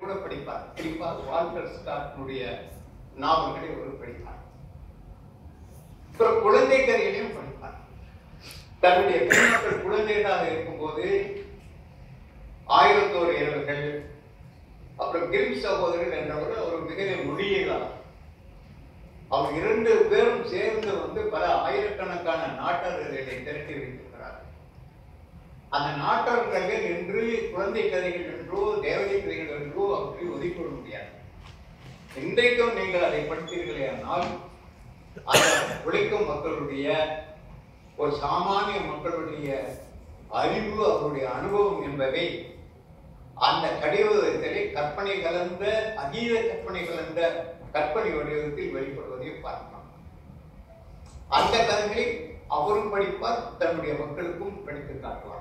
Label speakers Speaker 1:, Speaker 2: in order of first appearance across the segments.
Speaker 1: கூட படிப்பார் குறிப்பாக வால்டர் ஸ்காட்னுடைய நாவல்களை ஒரு படிப்பார் அப்புறம் குழந்தை கதைகளையும் படிப்பார் தன்னுடைய பெண்மக்கள் குழந்தைகளாக இருக்கும்போது ஆயிரத்தோரு இரவுகள் அப்புறம் கிரிம் சகோதரர்கள் என்றவர்கள் ஒரு மிகுந்த மொழியியலாளர் அவர் இரண்டு பேரும் சேர்ந்து வந்து பல ஆயிரக்கணக்கான நாட்டர்களை திரட்டி வைத்திருக்கிறார் அந்த நாட்டர்கள் என்று குழந்தை கதைகள் என்றோ தேவதை கதைகள் என்றோ அவற்றை ஒதுக்கிவிட முடியாது இன்றைக்கும் நீங்கள் அதை படித்தீர்களே ஆனால் அந்த உழைக்கும் மக்களுடைய ஒரு சாமானிய மக்களுடைய அறிவு அவருடைய அனுபவம் என்பவை அந்த கடிதத்திலே கற்பனை கலந்த அதீத கற்பனை கலந்த கற்பனை வடிவத்தில் வெளிப்படுவதை பார்க்கலாம் அந்த கதைகளை அவரும் படிப்பார் தன்னுடைய மக்களுக்கும் படித்து காட்டுவார்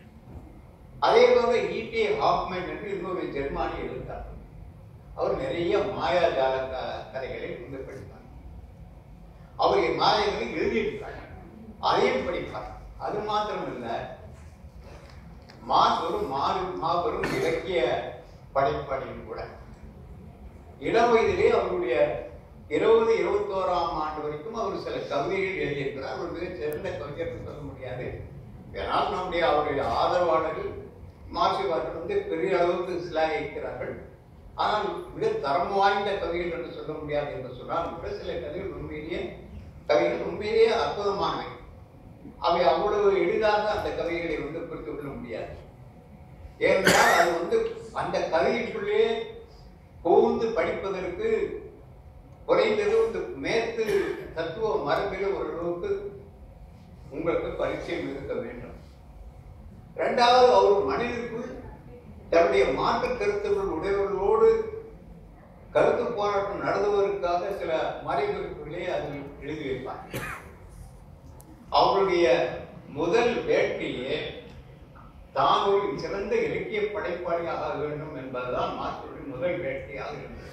Speaker 1: அதே போல ஈடி ஹாஃப்மேன் என்று இன்னொரு ஜெர்மானி எழுத்தார் அவர் நிறைய மாயாஜால க- கதைகளை வந்து படிப்பார் அவர் மாயங்களை எழுதியிருக்கார் அதையும் படிப்பார் அது மாத்திரமல்ல மாபெரும் மாறு மாபெரும் இலக்கிய படைப்பாளியும் கூட இளம் வயதிலே அவருடைய இருபது இருபத்தோராம் ஆண்டு வரைக்கும் அவர் சில கவிதைகள் எழுதியிருக்கிறார் ஒரு மிகச் சிறந்த கவிஞர் என்று சொல்ல முடியாது ஏனால் நம்முடைய அவருடைய ஆதரவாளர்கள் மார்க்சிவார்கள் வந்து பெரிய அளவுக்கு சிலாகிக்கிறார்கள் ஆனால் மிக தரம் வாய்ந்த கவிகள் என்று சொல்ல முடியாது என்று சொன்னால் கூட சில கவிகள் உண்மையிலேயே கவிகள் உண்மையிலேயே அற்புதமானவை அவை அவ்வளவு எளிதாக அந்த கவிகளை வந்து புரிந்து கொள்ள முடியாது ஏனென்றால் அது வந்து அந்த கவிதைக்குள்ளே புகுந்து படிப்பதற்கு குறைந்தது இந்த மேற்கு தத்துவ மரபில் ஓரளவுக்கு உங்களுக்கு பரிச்சயம் இருக்க வேண்டும் இரண்டாவது அவர் மனிதனுக்குள் தன்னுடைய மாற்று கருத்துக்கள் உடையவர்களோடு கருத்து போராட்டம் நடத்துவதற்காக சில மறைமுறைகளே அதில் எழுதி வைப்பார் அவருடைய முதல் வேட்கையே தான் ஒரு சிறந்த இலக்கிய படைப்பாளியாக ஆக வேண்டும் என்பதுதான் மார்க்சுடைய முதல் வேட்கையாக இருந்தது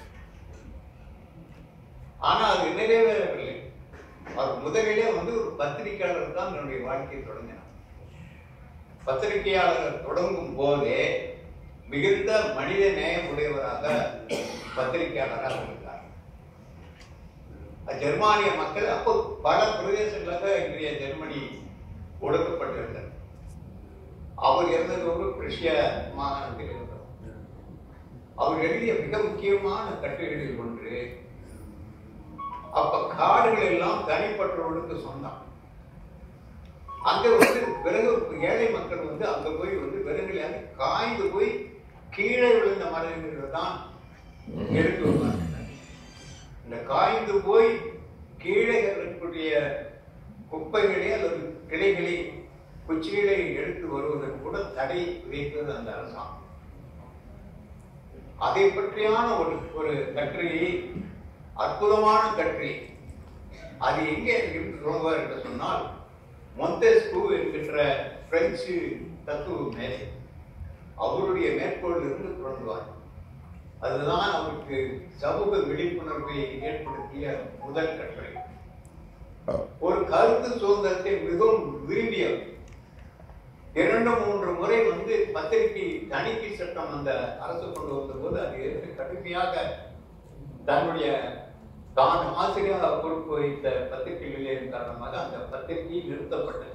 Speaker 1: ஆனால் அது நிறைவேறவில்லை அவர் முதலிலே வந்து ஒரு பத்திரிகையாளர் தான் தன்னுடைய வாழ்க்கையை தொடங்கினார் பத்திரிகையாளர் தொடங்கும் போதே மிகுந்த மனித நேயம் உடையவராக பத்திரிகையாளராக இருந்தார் ஜெர்மானிய மக்கள் அப்போ பல பிரதேசங்களாக இன்றைய ஜெர்மனி ஒடுக்கப்பட்டிருந்தது அவர் இருந்தது ஒரு பிரஷ்ய மாகாணத்தில் இருந்தார் அவர் எழுதிய மிக முக்கியமான கட்டுரைகளில் ஒன்று அப்ப காடுகள் எல்லாம் தனிப்பட்டவர்களுக்கு சொந்தம் அங்க வந்து விறகு ஏழை மக்கள் வந்து அங்க போய் வந்து விறகுல காய்ந்து போய் கீழே விழுந்த மரங்கள் தான் எடுத்து வருவாங்க இந்த காய்ந்து போய் கீழே இருக்கக்கூடிய குப்பைகளே அல்லது கிளைகளை குச்சிகளை எடுத்து வருவதற்கு கூட தடை விதித்தது அந்த அரசாங்கம் அதை பற்றியான ஒரு ஒரு கட்டுரையை அற்புதமான கட்டுரை அது எங்கே இருந்து தொடங்குவார் என்று சொன்னால் மொந்தெஸ்கு என்கின்ற பிரெஞ்சு தத்துவ மேலை அவருடைய மேற்கோளில் இருந்து தொடங்குவார் அதுதான் அவருக்கு சமூக விழிப்புணர்வை ஏற்படுத்திய முதல் கட்டுரை ஒரு கருத்து சுதந்திரத்தை மிகவும் விரும்பியவர் இரண்டு மூன்று முறை வந்து பத்திரிகை தணிக்கை சட்டம் அந்த அரசு கொண்டு வந்த போது அது எதிர்த்து கடுமையாக தன்னுடைய தான் ஆசிரியராக பொறுப்பு வைத்த பத்திரிகைகளின் காரணமாக அந்த பத்திரிகை நிறுத்தப்பட்டது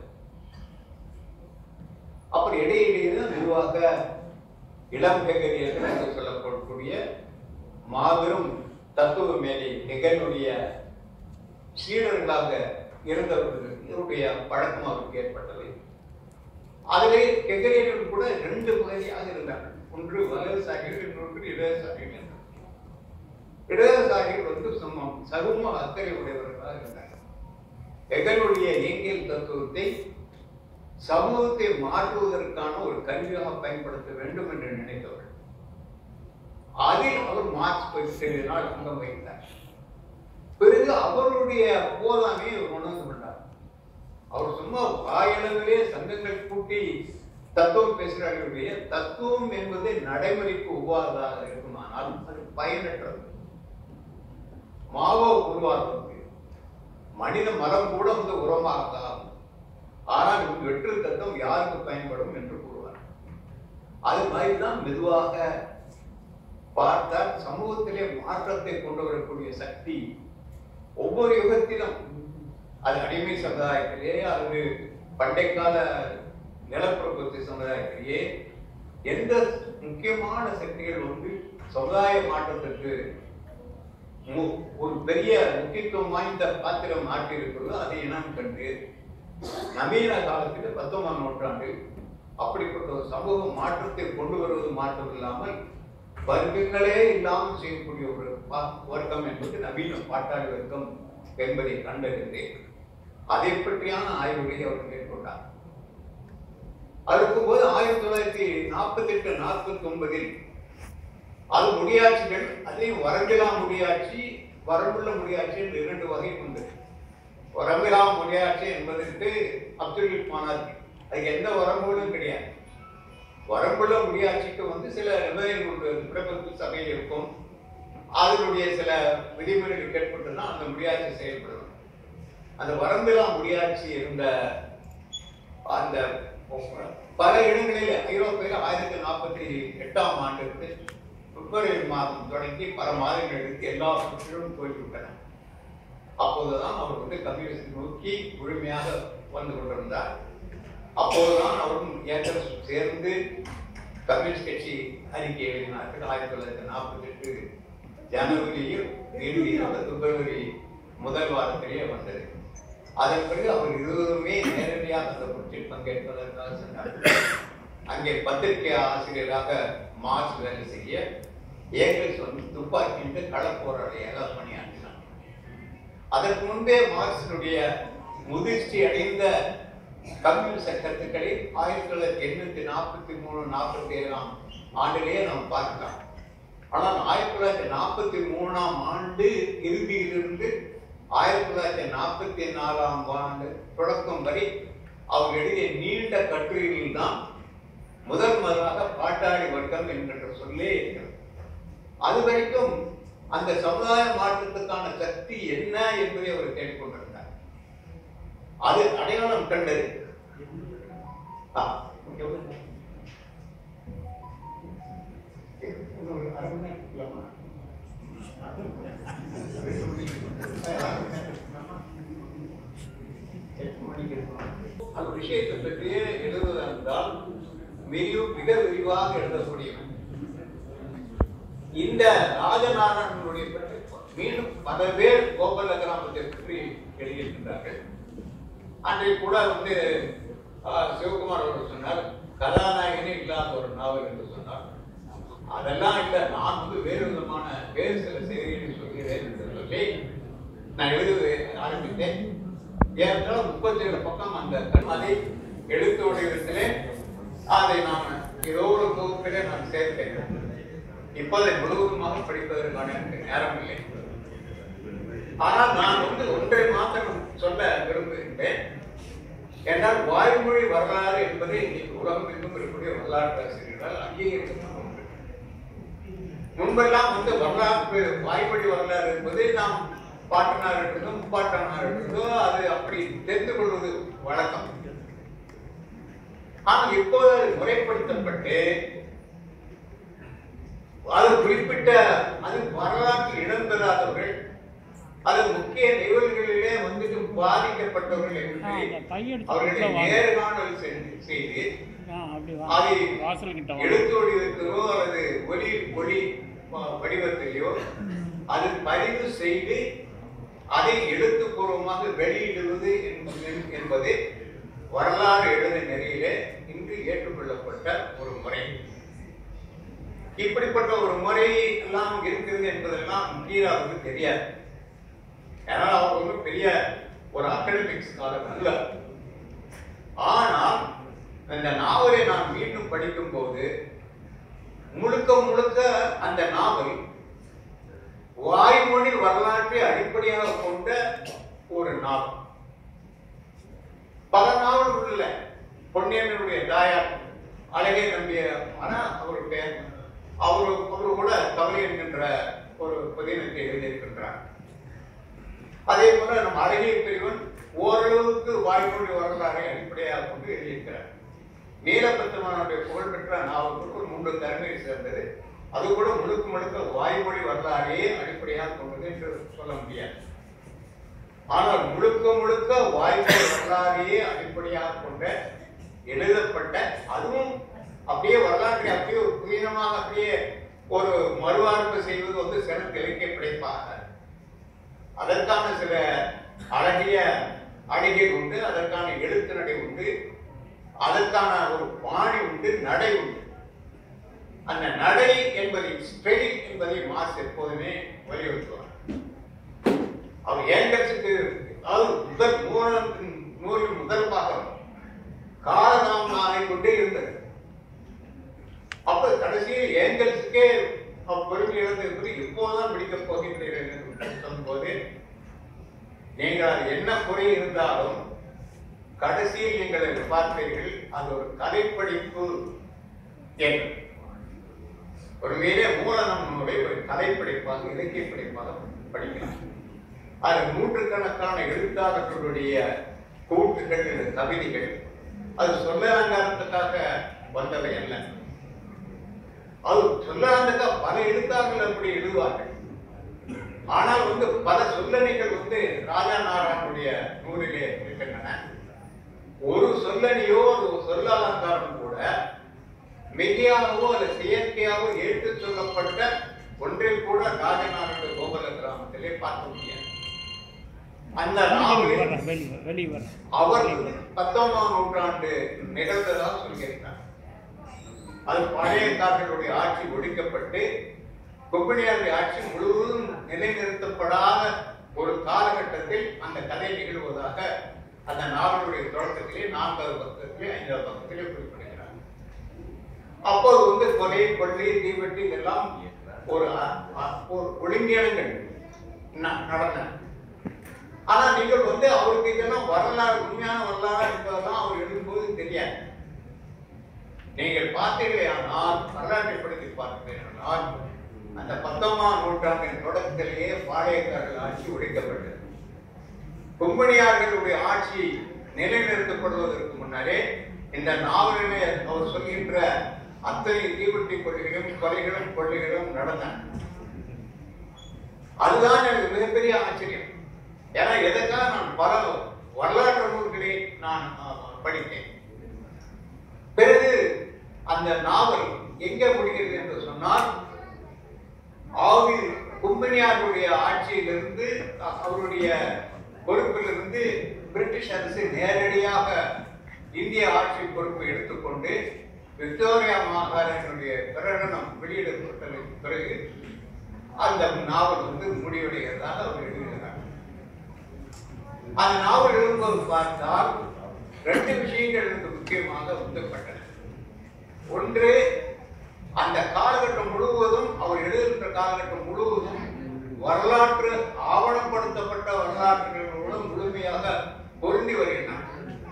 Speaker 1: அப்படி இடையிலேயே தான் நிர்வாக இளம் ஹெகரியர்கள் என்று சொல்லப்படக்கூடிய மாபெரும் தத்துவ மேலை ஹெகனுடைய சீடர்களாக இருந்தவர்கள் இவருடைய பழக்கம் அவருக்கு ஏற்பட்டது அதிலே ஹெகரியர்கள் கூட ரெண்டு பகுதியாக இருந்தார்கள் ஒன்று வலதுசாரிகள் இன்னொன்று இடதுசாரிகள் என்றார். இடதுசாரிகள் வந்து சமம் சகும அக்கறை உடையவர்களாக இருந்தார்கள் ஹெகனுடைய இயங்கியல் தத்துவத்தை சமூகத்தை மாற்றுவதற்கான ஒரு கருவியாக பயன்படுத்த வேண்டும் என்று நினைத்தவர்கள் அதில் அவர் மார்க்ஸ் பரிசீலினால் அங்கம் வகித்தார் பிறகு அவருடைய போதாமே அவர் உணர்ந்து கொண்டார் அவர் சும்மா வாயளவிலே சங்கங்கள் கூட்டி தத்துவம் பேசுகிறார்களுடைய தத்துவம் என்பது நடைமுறைக்கு உருவாததாக இருக்குமானால் அது பயனற்றது மாவோ உருவாகிறது மனித மரம் கூட வந்து உரமாகலாம் ஆனால் இந்த வெற்று தத்துவம் யாருக்கு பயன்படும் என்று கூறுவார் அது மாதிரி தான் மெதுவாக பார்த்தால் சமூகத்திலே மாற்றத்தை கொண்டு வரக்கூடிய சக்தி ஒவ்வொரு யுகத்திலும் அது அடிமை சமுதாயத்திலே அல்லது பண்டை கால நிலப்பிரபுத்துவ சமுதாயத்திலேயே எந்த முக்கியமான சக்திகள் வந்து சமுதாய மாற்றத்திற்கு மு- ஒரு பெரிய முக்கியத்துவம் வாய்ந்த பாத்திரம் ஆற்றியிருக்கிறதோ அதை இனம் கண்டு நவீன காலத்தில் பத்தொன்பதாம் நூற்றாண்டு அப்படிப்பட்ட ஒரு சமூக மாற்றத்தை கொண்டு வருவது மாற்றம் இல்லாமல் வர்க்கங்களே இல்லாமல் செய்யக்கூடிய ஒரு பா- வர்க்கம் என்பது நவீன பாட்டாளி வர்க்கம் என்பதை கண்டறிந்து அதை பற்றியான ஆய்வுகளை அவர் மேற்கொண்டார் அதுக்கும்போது ஆயிரத்தி தொள்ளாயிரத்தி நாற்பத்தி எட்டு நாற்பத்தி ஒன்பதில் அது முடியாட்சிகள் அதையும் வரம்பிலா முடியாட்சி வரம்புள்ள முடியாட்சி என்று இரண்டு வகை உண்டு வரம்பிலா முடியாட்சி என்பதற்கு அப்துல் மானார் அதுக்கு எந்த வரம்புகளும் கிடையாது வரம்புள்ள முடியாட்சிக்கு வந்து சில நிபந்தனைகள் உண்டு பிரபுத்துவ சபையில் இருக்கும் அதனுடைய சில விதிமுறைகள் கேட்பட்டுனா அந்த முடியாட்சி செயல்படும் அந்த வரம்பிலா முடியாட்சி இருந்த அந்த பல இடங்களில் ஐரோப்பியில் ஆயிரத்தி நாற்பத்தி எட்டாம் ஆண்டு பிப்ரவரி மாதம் தொடங்கி பல மாதங்கள் எடுத்து எல்லா சுற்றிலும் போய்விட்டன அப்போதுதான் அவர் வந்து கம்யூனிஸ்ட் நோக்கி முழுமையாக வந்து கொண்டிருந்தார் அப்போதுதான் அவரும் ஏற்ற சேர்ந்து கம்யூனிஸ்ட் கட்சி அறிக்கை எழுதினார்கள் ஆயிரத்தி தொள்ளாயிரத்தி நாற்பத்தி எட்டு ஜனவரியில் இறுதியாக பிப்ரவரி முதல் வாரத்திலேயே வந்தது அதன் பிறகு அவர் இருவருமே நேரடியாக அந்த புரட்சியில் பங்கேற்பதற்காக சென்றார்கள் அங்கே பத்திரிகை ஆசிரியராக மார்ச் வேலை செய்ய ஏங்கல்ஸ் வந்து துப்பாக்கிட்டு களப்போராளியாக பணியாற்றினார் அதற்கு முன்பே மார்க்சினுடைய முதிர்ச்சி அடைந்த கம்யூனிஸ்ட் கருத்துக்களை ஆயிரத்தி தொள்ளாயிரத்தி எண்ணூத்தி நாற்பத்தி மூணு நாற்பத்தி ஏழாம் ஆண்டிலேயே நாம் பார்க்கலாம் ஆனால் ஆயிரத்தி தொள்ளாயிரத்தி நாற்பத்தி மூணாம் ஆண்டு இறுதியிலிருந்து ஆயிரத்தி தொள்ளாயிரத்தி நாற்பத்தி நாலாம் ஆண்டு தொடக்கம் வரை அவர் எழுதிய நீண்ட கட்டுரையில் தான் முதல் முதலாக பாட்டாளி வர்க்கம் என்கின்ற சொல்லே இருக்கிறது அது வரைக்கும் அந்த சமுதாய மாற்றத்துக்கான சக்தி என்ன என்பதை அவர் கேட்டுக்கொண்டிருந்தார் அது அடையாளம் கண்டது ஆ, இங்க வந்து. இன்னொரு அரை மணி நேரம் இருக்கலாமா? எட்டு மணிக்கு இருக்கணும். அந்த விஷயத்தை பற்றியே எழுதுவதா இருந்தால் மிகவும் மிக விரிவாக எழுதக்கூடியவன் இந்த ராஜநாராயணனுடைய பற்றி மீண்டும் பல பேர் கோபால கிராமத்தை பற்றி எழுதியிருக்கின்றார்கள் அன்றைக்கு கூட வந்து ஆஹ், சிவகுமார் அவர்கள் சொன்னார் கதாநாயகனே இல்லாத ஒரு நாவல் என்று சொன்னார் அதெல்லாம் இல்ல நான் வந்து வேறு விதமான வேறு சில செய்திகளை சொல்கிறேன் என்று சொல்லி நான் எழுத ஆரம்பித்தேன் ஏற்கனவே முப்பத்தி ஏழு பக்கம் அந்த கண்மதை எழுத்து வடிவத்திலே அதை நான் ஏதோ ஒரு தொகுப்பிலே நான் சேர்த்தேன் இப்போதை முழுவதுமாக படிப்பதற்கான எனக்கு நேரம் இல்லை ஆனால் நான் வந்து ஒன்றை மாத்திரம் சொல்ல விரும்புகின்றேன் என்றால் வாய்மொழி வரலாறு என்பது இன்னைக்கு உலகம் எங்கும் இருக்கக்கூடிய வரலாற்று ஆசிரியர்களால் அங்கீகரிக்கப்பட்ட ஒன்று முன்பெல்லாம் வந்து வரலாற்று வாய்மொழி வரலாறு என்பது நாம் பாட்டனார் இருக்கட்டும் முப்பாட்டனார் இருக்கட்டும் அது அப்படி தெரிந்து கொள்வது வழக்கம் ஆனால் இப்போது அது முறைப்படுத்தப்பட்டு அது குறிப்பிட்ட அது வரலாற்றில் இடம்பெறாதவர்கள் அது முக்கிய நிகழ்வுகளிலே வந்துட்டு பாதிக்கப்பட்டவர்கள் என்று
Speaker 2: ஆ, அந்த பையன்
Speaker 1: அவர்களை
Speaker 2: எடுத்து வாங்க.
Speaker 1: நேர்காணல் செஞ்சு- செய்து
Speaker 2: ஆ, அப்படி
Speaker 1: அதை
Speaker 2: வா வாசல் கிட்ட வாங்க
Speaker 1: எழுத்து வடிவத்திலோ அல்லது ஒலி ஒளி வ- வடிவத்திலேயோ அது பதிவு செய்து அதை எழுத்துப்பூர்வமாக வெளியிடுவது என்பது- என்பது வரலாறு எழுத நெறியிலே இன்று ஏற்றுக்கொள்ளப்பட்ட ஒரு முறை இப்படிப்பட்ட ஒரு முறை எல்லாம் இருக்கிறது என்பதெல்லாம் கீராவுக்கு தெரியாது ஏன்னா அவர் ஒன்றும் பெரிய ஒரு அகடமிக்ஸ் காலம் அல்ல ஆனால் இந்த நாவலை நான் மீண்டும் படிக்கும் போது முழுக்க முழுக்க அந்த நாவல் வாய்மொழி வரலாற்றை அடிப்படையாக கொண்ட ஒரு நாவல் பல நாவல்கள் இல்ல பொன்னியனுடைய தாயார் அழகே நம்பிய ஆனா அவருடைய அவரு அவரு கூட கவலை என்கின்ற ஒரு பதினத்தை எழுதியிருக்கின்றார் அதே போல நம்ம அழகிய பிரிவன் ஓரளவுக்கு வாய்மொழி வரலாறை அடிப்படையாக கொண்டு எழுதியிருக்கிறார் நீலபத்திரமானுடைய புகழ்பெற்ற நாவல்கள் ஒரு மூன்று தலைமையை சேர்ந்தது அது கூட முழுக்க முழுக்க வாய்மொழி வரலாறையே அடிப்படையாக கொண்டது என்று சொல்ல முடியாது ஆனால் முழுக்க முழுக்க வாய்மொழி வரலாறையே அடிப்படையாக கொண்ட எழுதப்பட்ட அதுவும் அப்படியே வரலாற்றை அப்படியே ஒரு புதினமாக அப்படியே ஒரு மறுவாழ்வு செய்வது வந்து சிறந்த இலக்கிய படைப்பாக அதற்கான சில அழகிய அழகியல் உண்டு அதற்கான எழுத்து நடை உண்டு அதற்கான ஒரு பாணி உண்டு நடை உண்டு அந்த நடை என்பதை ஸ்டெடி என்பதை மாஸ் எப்போதுமே வலியுறுத்துவார் அவர் ஏங்கல்ஸுக்கு அதாவது முதல் நூலகத்தின் நூலின் முதல் பாகம் காலநாம் ஆகிக்கொண்டே இருந்தது அப்ப கடைசியில் ஏங்கல்ஸுக்கே பொறுமை இழந்திருப்பது எப்போதுதான் பிடிக்கப் போகின்றீர்கள் என்று சொல்லும்போது நீங்கள் அது என்ன குறை இருந்தாலும் கடைசியில் நீங்கள் அதை பார்ப்பீர்கள் அது ஒரு கலைப்படிப்பு என்று ஒரு மேலே மூலதனம் நூலை ஒரு கலைப்படைப்பாக இலக்கிய படைப்பாக படிக்கலாம் அது நூற்றுக்கணக்கான எழுத்தாளர்களுடைய கூற்றுகள் இந்த கவிதைகள் அது சொல்ல அலங்காரத்துக்காக வந்தவை அல்ல அது சொல்ல அலங்காரத்துக்காக பல எழுத்தாளர்கள் அப்படி எழுதுவார்கள் ஆனால் வந்து பல சொல்லணிகள் வந்து ராஜா நாராயணனுடைய நூலிலே இருக்கின்றன ஒரு சொல்லணியோ ஒரு சொல்ல அலங்காரம் கூட மிகையாகவோ அல்லது செயற்கையாகவோ எடுத்துச் சொல்லப்பட்ட ஒன்றில் கூட ராஜநாராயண கோபல கிராமத்திலே பார்க்க முடியாது அந்த
Speaker 2: வெளியே
Speaker 1: நாவலில்
Speaker 2: வர்றேன் வெளியே வெளியே வர்றேன்
Speaker 1: அவர் பத்தொன்பதாம் நூற்றாண்டு நிகழ்ந்ததாக சொல்லியிருக்கார் அது பழையக்காரர்களுடைய ஆட்சி ஒழிக்கப்பட்டு கொப்பனியாருடைய ஆட்சி முழுவதும் நிலைநிறுத்தப்படாத ஒரு காலகட்டத்தில் அந்த கதை நிகழ்வதாக அந்த நாவலுடைய தொடக்கத்திலே நான்காவது பக்கத்திலே ஐந்தாவது பக்கத்திலே குறிப்பிடுகிறார் அப்போது வந்து கொலை கொள்ளை தீவெட்டி இதெல்லாம் ஒரு அ- அ- ஒரு ஒழுங்கியனங்கள் ந- நடந்தன ஆனா நீங்கள் வந்து அவருக்கு இதெல்லாம் வரலாறு உண்மையான வரலாறு என்பதெல்லாம் அவர் எழுதும்போது தெரியாது நீங்கள் பார்த்தீர்களே ஆனால் வரலாற்றை படித்து பார்த்தீர்கள் அந்த பத்தொன்பதாம் நூற்றாண்டின் தொடக்கத்திலேயே பாளையக்காரர்கள் ஆட்சி ஒழிக்கப்பட்டது கும்பனியார்களுடைய ஆட்சி நிலைநிறுத்தப்படுவதற்கு முன்னரே இந்த நாவலிலே அவர் சொல்கின்ற அத்தனை தீவெட்டி கொள்கைகளும் கொலைகளும் கொள்ளைகளும் நடந்தன அதுதான் எனக்கு மிகப்பெரிய ஆச்சரியம் ஏன்னா எதற்காக நான் பல வரலாற்று நூல்களை நான் அஹ், படித்தேன் பிறகு அந்த நாவல் எங்க முடிகிறது என்று சொன்னால் ஆவி கும்பனியாருடைய ஆட்சியிலிருந்து அ- அவருடைய பொறுப்பிலிருந்து பிரிட்டிஷ் அரசு நேரடியாக இந்திய ஆட்சி பொறுப்பை எடுத்துக்கொண்டு விக்டோரியா மாகாணத்தினுடைய பிரகடனம் வெளியிடப்பட்டதற்கு பிறகு அந்த நாவல் வந்து முடிவடைகிறதாக அவர் எழுதுகிறார் அந்த நாவல் எழுதும்போது பார்த்தால் ரெண்டு விஷயங்கள் எனக்கு முக்கியமாக உந்தப்பட்டன ஒன்று அந்த காலகட்டம் முழுவதும் அவர் எழுதுகின்ற காலகட்டம் முழுவதும் வரலாற்று ஆவணப்படுத்தப்பட்ட வரலாற்றுகளோடு முழுமையாக பொருந்தி வருகின்றன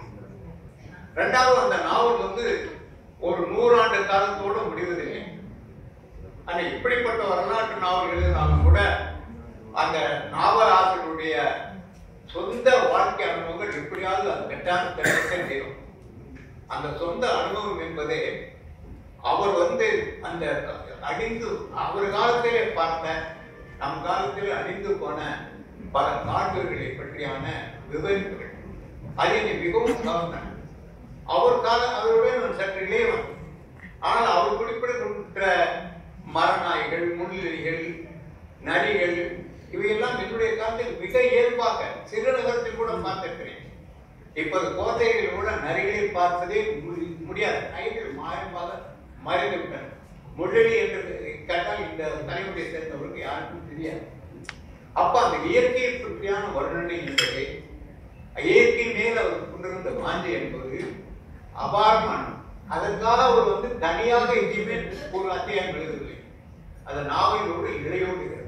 Speaker 1: இரண்டாவது அந்த நாவல் வந்து ஒரு நூறாண்டு காலத்தோடு முடிவதில்லை ஆனா இப்படிப்பட்ட வரலாற்று நாவல் எழுதினாலும் கூட அந்த நாவல் ஆசிரியருடைய சொந்த வாழ்க்கை அனுபவங்கள் எப்படியாவது அது பெற்றால் தெரிவிக்க தீரும் அந்த சொந்த அனுபவம் என்பதே அவர் வந்து அந்த அழிந்து அவர் காலத்திலே பார்த்த நம் காலத்திலே அழிந்து போன பல காடுகளை பற்றியான விவரிப்புகள் அது என்னை மிகவும் கவர்ந்தன அவர் காலம் அவருடைய நான் சற்று இளையவன் ஆனால் அவர் குறிப்பிடுகின்ற மரநாய்கள் முள்ளிகள் நரிகள் இவையெல்லாம் என்னுடைய காலத்தில் மிக இயல்பாக சிறு நகரத்தில் கூட பார்த்திருக்கிறேன் இப்போது கோட்டைகளில் கூட நரிகளை பார்த்ததே மு- முடியாது நரிகள் மாயமாக மறைந்து விட்டன முள்ளி என்று கேட்டால் இந்த தலைமுறையை சேர்ந்தவருக்கு யாருக்கும் தெரியாது அப்ப அந்த இயற்கையை பற்றியான வர்ணனை என்பது இயற்கை மேல் அவர் கொண்டிருந்த வாஞ்சை என்பது அபாரமான அதற்காக அவர் வந்து தனியாக எங்கேயுமே ஒரு அத்தியாயம் எழுதவில்லை அது நாவலோடு இழையோடுகிறது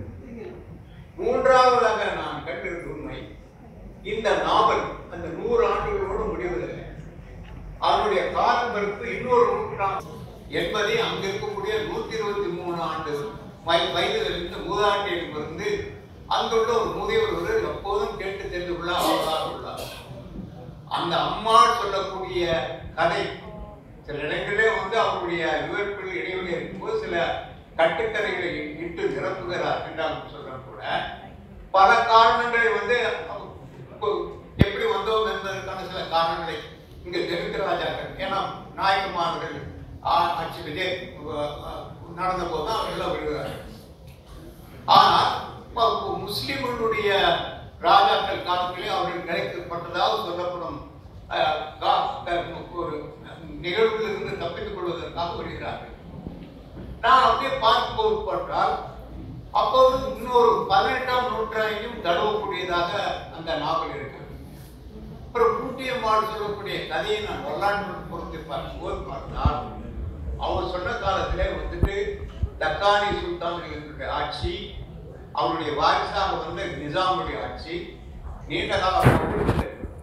Speaker 1: மூன்றாவதாக நான் கண்டிருந்த உண்மை இந்த நாவல் அந்த நூறு ஆண்டுகளோடு முடிவதில்லை அதனுடைய காலப்பருப்பு இன்னொரு நூற்றாண்டு என்பதை அங்க இருக்கக்கூடிய நூத்தி இருபத்தி மூணு ஆண்டு வய- வயதுகளிலிருந்து மூதாட்டியிலிருந்து அங்குள்ள ஒரு முதியவர் ஒருவர் எப்போதும் கேட்டு தெரிந்து கொள்ள அவர்களாக உள்ளார் அந்த அம்மா சொல்லக்கூடிய கதை சில இடங்களிலே வந்து அவருடைய விவரிப்பில் இடைவெளி இருக்கும்போது சில கட்டுக்கரைகளை இட்டு நிரப்புகிறார் என்றாலும் சொல்ற கூட பல காரணங்களை வந்து இப்போ எப்படி வந்தோம் என்பதற்கான சில காரணங்களை இங்க தெற்கு ராஜாக்கள் ஏன்னா நாயக்குமார்கள் ஆ- ஆட்சி விஜய் நடந்த போது தான் அவர்கள் விழுகிறார்கள் ஆனால் இப்ப முஸ்லிம்களுடைய ராஜாக்கள் காலத்திலே அவர்கள் கிடைக்கப்பட்டதாக சொல்லப்படும் அஹ், கா- க- ஒரு நிகழ்விலிருந்து தப்பித்துக் கொள்வதற்காக வருகிறார்கள் நான் அப்படியே பார்க்கும்போது பார்த்தால் அப்போது இன்னொரு பதினெட்டாம் நூற்றாண்டையும் தடவக்கூடியதாக அந்த நாவல் இருக்கு அப்புறம் பூட்டியம்மாள் சொல்லக்கூடிய கதையை நான் வரலாற்று பொறுத்து பார்க்கும்போது பார்த்தால் அவர் சொன்ன காலத்திலே வந்துட்டு தக்கானி சுல்தான்களுடைய ஆட்சி அவருடைய வாரிசாக வந்த நிசாமுடைய ஆட்சி நீண்ட காலம் இருந்தது.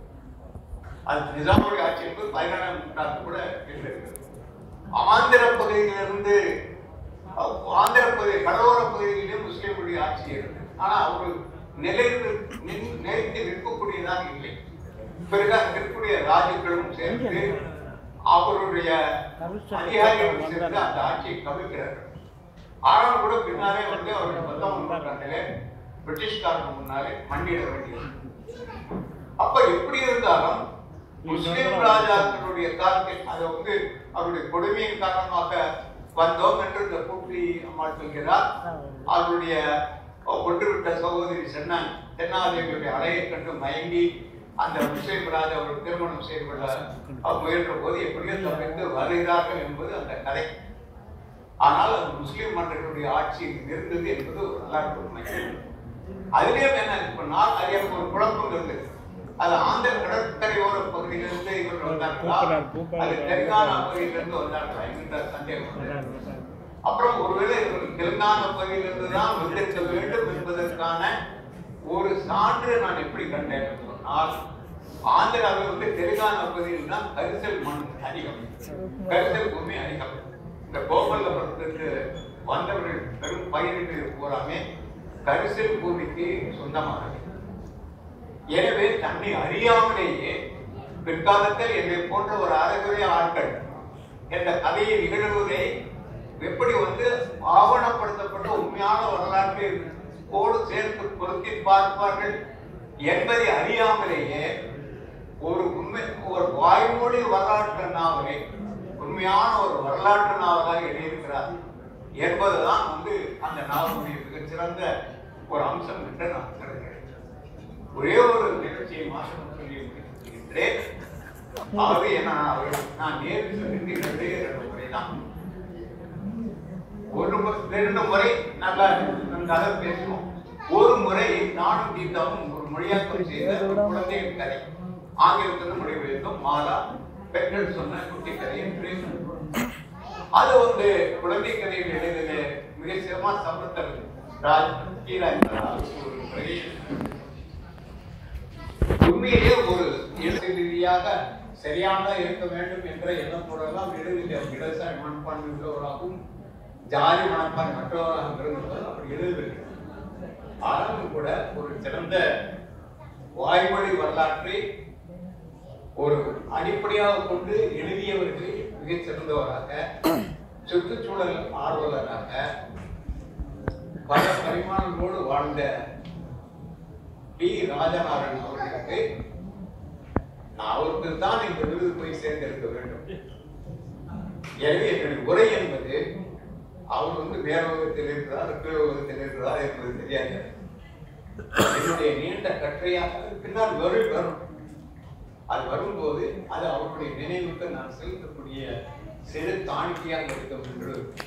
Speaker 1: அது நிசாமுடைய ஆட்சி என்பது பதினேழாம் நூற்றாண்டு கூட இருந்திருக்கிறது ஆந்திர பகுதியிலிருந்து அஹ், ஆந்திர பகுதி கடலோர பகுதியிலே முஸ்லிம்களுடைய ஆட்சி இருந்தது ஆனா அவர் நிலைத்து நின்- நிலைத்து நிற்கக்கூடியதாக இல்லை பிறகு அங்க இருக்கக்கூடிய ராஜுக்களும் சேர்ந்து அவருடைய அதிகாரிகளும் சேர்ந்து அந்த ஆட்சியை கவிழ்க்கிறார்கள் ஆனால் கூட பின்னாலே வந்து அவர்கள் பத்தாம் நூற்றாண்டிலே பிரிட்டிஷ்காரங்க முன்னாலே மண்டியிட வேண்டியது அப்ப எப்படி இருந்தாலும் முஸ்லிம் ராஜாக்களுடைய காலத்தில் அதை வந்து அவருடைய கொடுமையின் காரணமாக வந்தோம் என்று இந்த கூட்டி அம்மாள் சொல்கிறார் அவருடைய கொண்டுவிட்ட சகோதரி சென்னா தென்னாதேவியுடைய அலையை கண்டு மயங்கி அந்த முஸ்லிம் ராஜா ஒரு திருமணம் செய்து கொள்ள அவர் முயன்ற போது எப்படியோ தப்பித்து வருகிறார்கள் என்பது அந்த கதை ஆனால் அது முஸ்லிம் மன்னர்களுடைய ஆட்சி இருந்தது என்பது ஒரு வரலாற்று உண்மை அதிலேயும் என்ன பண்ணால் அது எனக்கு ஒரு குழப்பம் இருந்தது அது ஆந்திர கடற்கரையோர பகுதியிலிருந்து இவர்கள் வந்தார்களா
Speaker 2: பூப்பனார், பூப்பனார்.
Speaker 1: அது தெலுங்கானா பகுதியிலிருந்து வந்தார்களா என்கின்ற சந்தேகம் வந்தது. அப்புறம் ஒருவேளை இவர்கள் தெலுங்கானா பகுதியிலிருந்து தான் வந்திருக்க வேண்டும் என்பதற்கான ஒரு சான்று நான் எப்படி கண்டேன் என்று சொன்னால் ஆந்திராவில் வந்து தெலுங்கானா பகுதியில் தான் கரிசல் மண் அதிகம் கரிசல் பூமி அதிகம் இந்த கோபல்லபுரத்துக்கு வந்தவர்கள் பெரும் பயிரிட்டு பூராமே கரிசல் பூமிக்கு சொந்தமானது எனவே தன்னை அறியாமலேயே பிற்காலத்தில் என்னை போன்ற ஒரு அறகுறை ஆட்கள் என்ற கதையை நிகழ்வதை எப்படி வந்து ஆவணப்படுத்தப்பட்ட உண்மையான வரலாற்றை கோடு சேர்த்து பொருத்தி பார்ப்பார்கள் என்பதை அறியாமலேயே ஒரு உண்மை ஒரு வாய்மொழி வரலாற்று நாவலை உண்மையான ஒரு வரலாற்று நாவலாக எழுதியிருக்கிறார் என்பதுதான் வந்து அந்த நாவலுடைய மிகச்சிறந்த ஒரு அம்சம் என்று நான் கருதுகிறேன் ஒரே ஒரு நிகழ்ச்சியை மாற்றம் சொல்லி முடிக்கின்றேன் ஆகவே நான் அவர்கள் நான் நேரில் சொல்லி ரெண்டே ரெண்டு முறை தான் ஒரு முறை ரெண்டு முறை நல்லா நன்றாக பேசுவோம் ஒரு முறை நானும் கீதாவும் ஒரு மொழியாக்கம் செய்த ஒரு குழந்தையின் கதை ஆங்கிலத்தில் மொழிபெயர்த்தோம் மாலா பெண்கள் சொன்ன குட்டி கதை என்று அது வந்து குழந்தை கதையில் எழுதின மிக சிறமான சம்பத்தல் ராஜ் கீரா என்பதால் ஒரு பெரிய உண்மையிலே ஒரு எழுத்து ரீதியாக சரியானதா இருக்க வேண்டும் என்ற எண்ணத்தோடெல்லாம் எழுதிய இடதுசாரி மனப்பான்மை உள்ளவராகவும் ஜாதி மனப்பான்மை மற்றவராக இருந்தவர் அப்படி எழுதவில்லை ஆனாலும் கூட ஒரு சிறந்த வாய்மொழி வரலாற்றை ஒரு அடிப்படையாக கொண்டு எழுதியவர்களில் மிகச் சிறந்தவராக சுற்றுச்சூழல் ஆர்வலராக பல பரிமாணங்களோடு வாழ்ந்த டி ராஜநாதன் அவர்களுக்கு நான் அவருக்கு தான் இந்த விருது போய் சேர்ந்திருக்க வேண்டும் எனவே என்னுடைய உரை என்பது அவர் வந்து வேற உலகத்தில் இருக்கிறார் கீழ் உலகத்தில் இருக்கிறார் என்பது தெரியாது என்னுடைய நீண்ட கற்றையாக அது பின்னால் வரும் வரும் அது வரும்போது அது அவருடைய நினைவுக்கு நான் செலுத்தக்கூடிய சிறு காணிக்கையாக இருக்கும் என்று